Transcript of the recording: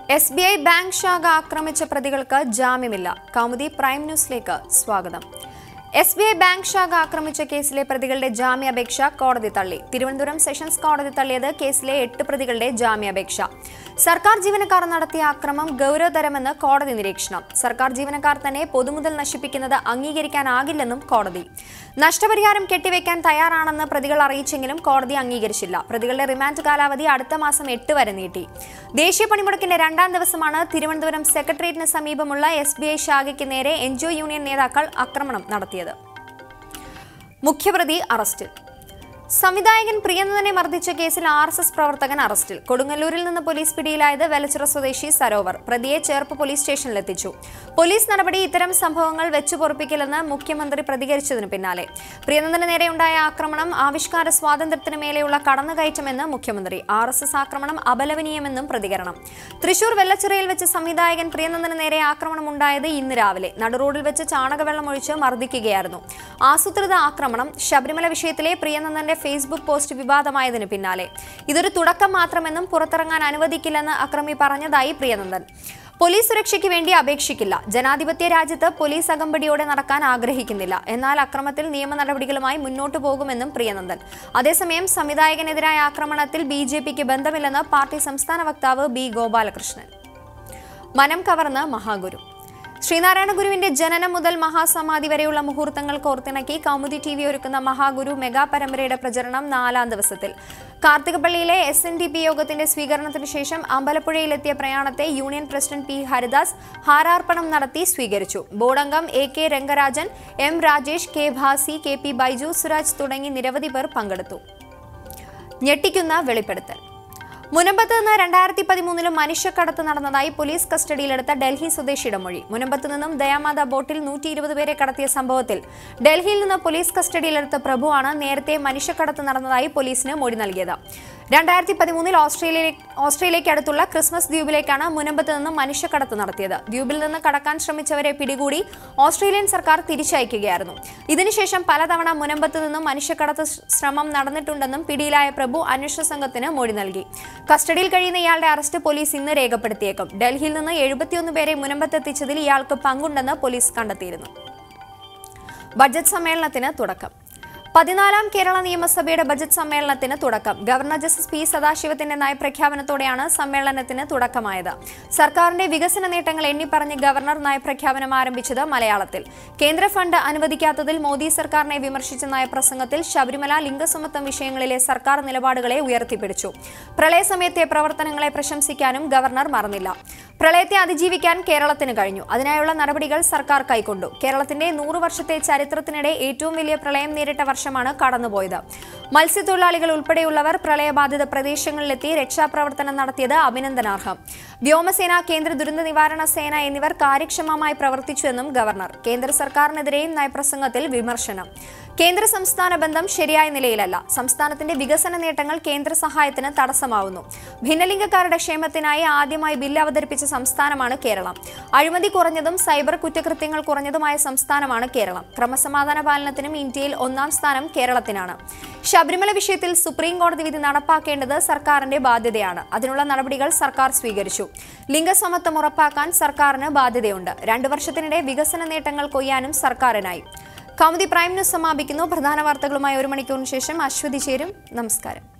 S B I bank ശാഖ ആക്രമിച്ച പ്രതികൾക്ക് ജാമ്യമില്ല കൗമുദി പ്രൈം ന്യൂസിലേക്ക് സ്വാഗതം എസ് ബി ഐ ബാങ്ക് ശാഖ ആക്രമിച്ച കേസിലെ പ്രതികളുടെ ജാമ്യാപേക്ഷ കോടതി തള്ളി തിരുവനന്തപുരം സെഷൻസ് കോടതി തള്ളിയത് കേസിലെ എട്ട് പ്രതികളുടെ ജാമ്യാപേക്ഷ സർക്കാർ ജീവനക്കാർ നടത്തിയ ആക്രമം ഗൗരവതരമെന്ന് കോടതി നിരീക്ഷണം സർക്കാർ ജീവനക്കാർ തന്നെ പൊതുമുതൽ നശിപ്പിക്കുന്നത് അംഗീകരിക്കാനാകില്ലെന്നും കോടതി നഷ്ടപരിഹാരം കെട്ടിവെക്കാൻ തയ്യാറാണെന്ന് പ്രതികൾ അറിയിച്ചെങ്കിലും കോടതി അംഗീകരിച്ചില്ല പ്രതികളുടെ റിമാൻഡ് കാലാവധി അടുത്ത മാസം എട്ട് വരെ നീട്ടി ദേശീയ പണിമുടക്കിന്റെ രണ്ടാം ദിവസമാണ് തിരുവനന്തപുരം സെക്രട്ടേറിയറ്റിന് സമീപമുള്ള എസ് ബി ഐ ശാഖയ്ക്ക് നേരെ എൻജിഒ യൂണിയൻ നേതാക്കൾ ആക്രമണം നടത്തിയത് മുഖ്യപ്രതി അറസ്റ്റിൽ സംവിധായകൻ പ്രിയനന്ദനെ മർദ്ദിച്ച കേസിൽ ആർ എസ് എസ് പ്രവർത്തകൻ അറസ്റ്റിൽ കൊടുങ്ങല്ലൂരിൽ നിന്ന് പോലീസ് പിടിയിലായത് വെലച്ചിറ സ്വദേശി സരോവർ പ്രതിയെ ചേർപ്പ് പോലീസ് സ്റ്റേഷനിലെത്തിച്ചു പോലീസ് നടപടി ഇത്തരം സംഭവങ്ങൾ വെച്ചു പൊറപ്പിക്കില്ലെന്ന് മുഖ്യമന്ത്രി പ്രതികരിച്ചതിനു പിന്നാലെ പ്രിയനന്ദന് നേരെയുണ്ടായ ആക്രമണം ആവിഷ്കാര സ്വാതന്ത്ര്യത്തിന് മേലെയുള്ള കടന്നുകയറ്റമെന്ന് മുഖ്യമന്ത്രി ആർ എസ് എസ് ആക്രമണം അപലപനീയമെന്നും പ്രതികരണം തൃശൂർ വെള്ളച്ചിറയിൽ വെച്ച് സംവിധായകൻ പ്രിയനന്ദന് നേരെ ആക്രമണം ഉണ്ടായത് ഇന്ന് രാവിലെ നടുറോഡിൽ വെച്ച് ചാണകവെള്ളം ഒഴിച്ച് മർദ്ദിക്കുകയായിരുന്നു ആസൂത്രിത ആക്രമണം ശബരിമല വിഷയത്തിലെ പ്രിയനന്ദന്റെ ഫേസ്ബുക്ക് പോസ്റ്റ് വിവാദമായതിന് പിന്നാലെ ഇതൊരു തുടക്കം മാത്രമെന്നും പുറത്തിറങ്ങാൻ അനുവദിക്കില്ലെന്ന് അക്രമി പറഞ്ഞതായി പ്രിയനന്ദൻ പോലീസ് സുരക്ഷയ്ക്ക് വേണ്ടി അപേക്ഷിക്കില്ല ജനാധിപത്യ രാജ്യത്ത് പോലീസ് അകമ്പടിയോടെ നടക്കാൻ ആഗ്രഹിക്കുന്നില്ല എന്നാൽ അക്രമത്തിൽ നിയമ നടപടികളുമായി മുന്നോട്ടു പോകുമെന്നും പ്രിയനന്ദൻ അതേസമയം സംവിധായകനെതിരായ ആക്രമണത്തിൽ ബി ജെ പിക്ക് ബന്ധമില്ലെന്ന് പാർട്ടി സംസ്ഥാന വക്താവ് ബി ഗോപാലകൃഷ്ണൻ മനം കവർന്ന് മഹാഗുരു ശ്രീനാരായണ ഗുരുവിന്റെ ജനനം മുതൽ മഹാസമാധി വരെയുള്ള മുഹൂർത്തങ്ങൾ കോർത്തിണക്കി കൗമുദി ടി വി ഒരുക്കുന്ന മഹാഗുരു മെഗാ പരമ്പരയുടെ പ്രചരണം നാലാം ദിവസത്തിൽ കാർത്തികപ്പള്ളിയിലെ എസ് എൻ ഡി പി യോഗത്തിന്റെ സ്വീകരണത്തിന് ശേഷം അമ്പലപ്പുഴയിലെത്തിയ പ്രയാണത്തെ യൂണിയൻ പ്രസിഡന്റ് പി ഹരിദാസ് ഹാരാർപ്പണം നടത്തി സ്വീകരിച്ചു ബോർഡംഗം A K Rangarajan M Rajesh K Bhasi K P Baiju Suraj തുടങ്ങി നിരവധി പേർ പങ്കെടുത്തു ഞെട്ടിക്കുന്ന വെളിപ്പെടുത്തൽ മുനമ്പത്ത് നിന്ന് രണ്ടായിരത്തി പതിമൂന്നിലും മനുഷ്യക്കടത്ത് നടന്നതായി പോലീസ് കസ്റ്റഡിയിലെടുത്ത ഡൽഹി സ്വദേശിയുടെ മൊഴി മുനമ്പത്ത് നിന്നും ദയാമാത ബോട്ടിൽ നൂറ്റി ഇരുപത് പേരെ കടത്തിയ സംഭവത്തിൽ ഡൽഹിയിൽ നിന്ന് പോലീസ് കസ്റ്റഡിയിലെടുത്ത പ്രഭുവാണ് നേരത്തെ മനുഷ്യക്കടത്ത് നടന്നതായി പോലീസിന് മൊഴി നൽകിയത് രണ്ടായിരത്തി പതിമൂന്നിൽ ഓസ്ട്രേലിയ ഓസ്ട്രേലിയയ്ക്ക് അടുത്തുള്ള ക്രിസ്മസ് ദ്വീപിലേക്കാണ് മുനമ്പത്ത് നിന്ന് മനുഷ്യക്കടത്ത് നടത്തിയത് ദ്വീപിൽ നിന്ന് കടക്കാൻ ശ്രമിച്ചവരെ പിടികൂടി ഓസ്ട്രേലിയൻ സർക്കാർ തിരിച്ചയക്കുകയായിരുന്നു ഇതിനുശേഷം പലതവണ മുനമ്പത്ത് നിന്നും മനുഷ്യക്കടത്ത് ശ്രമം നടന്നിട്ടുണ്ടെന്നും പിടിയിലായ പ്രഭു അന്വേഷണ സംഘത്തിന് മൊഴി നൽകി കസ്റ്റഡിയിൽ കഴിയുന്ന ഇയാളുടെ അറസ്റ്റ് പോലീസ് ഇന്ന് രേഖപ്പെടുത്തിയേക്കും ഡൽഹിയിൽ നിന്ന് എഴുപത്തിയൊന്ന് പേരെ മുനമ്പത്തെത്തിച്ചതിൽ ഇയാൾക്ക് പങ്കുണ്ടെന്ന് പോലീസ് കണ്ടെത്തിയിരുന്നു ബജറ്റ് സമ്മേളനത്തിന് തുടക്കം പതിനാലാം കേരള നിയമസഭയുടെ ബജറ്റ് സമ്മേളനത്തിന് തുടക്കം ഗവർണർ ജസ്റ്റിസ് പി സദാശിവത്തിന്റെ നയപ്രഖ്യാപനത്തോടെയാണ് സമ്മേളനത്തിന് തുടക്കമായത് സർക്കാരിന്റെ വികസന നേട്ടങ്ങൾ എണ്ണിപ്പറഞ്ഞ് ഗവർണർ നയപ്രഖ്യാപനം ആരംഭിച്ചത് മലയാളത്തിൽ കേന്ദ്ര ഫണ്ട് അനുവദിക്കാത്തതിൽ മോദി സർക്കാരിനെ വിമർശിച്ച നയപ്രസംഗത്തിൽ ശബരിമല ലിംഗസമത്വം വിഷയങ്ങളിലെ സർക്കാർ നിലപാടുകളെ ഉയർത്തിപ്പിടിച്ചു പ്രളയസമയത്തെ പ്രവർത്തനങ്ങളെ പ്രശംസിക്കാനും ഗവർണർ മറന്നില്ല പ്രളയത്തെ അതിജീവിക്കാൻ കേരളത്തിന് കഴിഞ്ഞു അതിനായുള്ള നടപടികൾ സർക്കാർ കൈക്കൊണ്ടു കേരളത്തിന്റെ നൂറ് വർഷത്തെ ചരിത്രത്തിനിടെ ഏറ്റവും വലിയ പ്രളയം നേരിട്ട വർഷമാണ് കടന്നുപോയത് മത്സ്യത്തൊഴിലാളികൾ ഉൾപ്പെടെയുള്ളവർ പ്രളയബാധിത പ്രദേശങ്ങളിലെത്തി രക്ഷാപ്രവർത്തനം നടത്തിയത് അഭിനന്ദനാർഹം വ്യോമസേന കേന്ദ്ര ദുരന്ത നിവാരണ സേന എന്നിവർ കാര്യക്ഷമമായി പ്രവർത്തിച്ചുവെന്നും ഗവർണർ കേന്ദ്ര സർക്കാരിനെതിരെയും നയപ്രസംഗത്തിൽ വിമർശനം കേന്ദ്ര സംസ്ഥാന ബന്ധം ശരിയായ നിലയിലല്ല സംസ്ഥാനത്തിന്റെ വികസന നേട്ടങ്ങൾ കേന്ദ്ര സഹായത്തിന് തടസ്സമാവുന്നു ഭിന്നലിംഗക്കാരുടെ ക്ഷേമത്തിനായി ആദ്യമായി ബില്ല് അവതരിപ്പിച്ച സംസ്ഥാനമാണ് കേരളം അഴിമതി കുറഞ്ഞതും സൈബർ കുറ്റകൃത്യങ്ങൾ കുറഞ്ഞതുമായ സംസ്ഥാനമാണ് കേരളം ക്രമസമാധാന പാലനത്തിനും ഇന്ത്യയിൽ ഒന്നാം സ്ഥാനം കേരളത്തിനാണ് ശബരിമല വിഷയത്തിൽ സുപ്രീം കോടതി വിധി നടപ്പാക്കേണ്ടത് സർക്കാരിന്റെ ബാധ്യതയാണ് അതിനുള്ള നടപടികൾ സർക്കാർ സ്വീകരിച്ചു ലിംഗസമത്വം ഉറപ്പാക്കാൻ സർക്കാരിന് ബാധ്യതയുണ്ട് രണ്ടു വർഷത്തിനിടെ വികസന നേട്ടങ്ങൾ കൊയ്യാനും സർക്കാരിനായി കൗമുദി പ്രൈം ന്യൂസ് സമാപിക്കുന്നു പ്രധാന വാർത്തകളുമായി ഒരു മണിക്കൂറിന് ശേഷം അശ്വതി ചേരും നമസ്കാരം